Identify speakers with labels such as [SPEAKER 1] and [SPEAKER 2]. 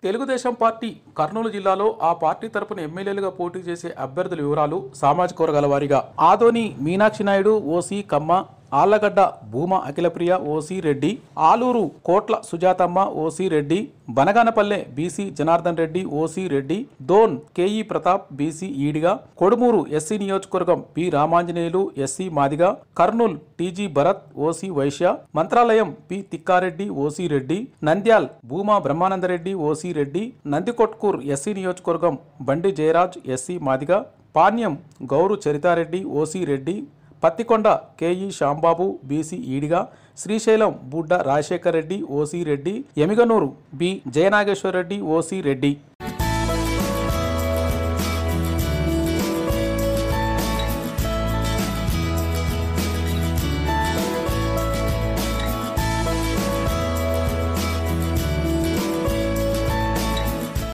[SPEAKER 1] Telugu Desam party Kurnool జిల్లాలో ఆ party తరపున ఎమ్మెల్యేలుగా పోటీ చేసే అభ్యర్థుల వివరాలు సామాజిక వర్గాల వారీగా Adoni Meenakshi Naidu OC Kamma Allagadda Bhuma Akhilapriya OC Reddy Aluru Kotla Sujathamma OC Reddy Banaganapalle BC Janardhan Reddy OC Reddy Dhone KE Pratap BC Ediga Kodumuru SC నియోజకవర్గం P Ramanjaneyulu SC Madiga Kurnool TG Bharath OC Vaishya Mantralayam P Thikkareddy OC Reddy Nandyal Bhuma Brahmanandareddy OC Reddy Nandikotkur SC నియోజకవర్గం Bandi Jayaraj SC Madiga Panyam Gowru Charithareddy OC Reddy Pattikonda KE Shambabu BC Ediga Srisailam బుడ్డ Rajasekhar Reddy OC Reddy Emmiganur B Jayanageswara Reddy OC Reddy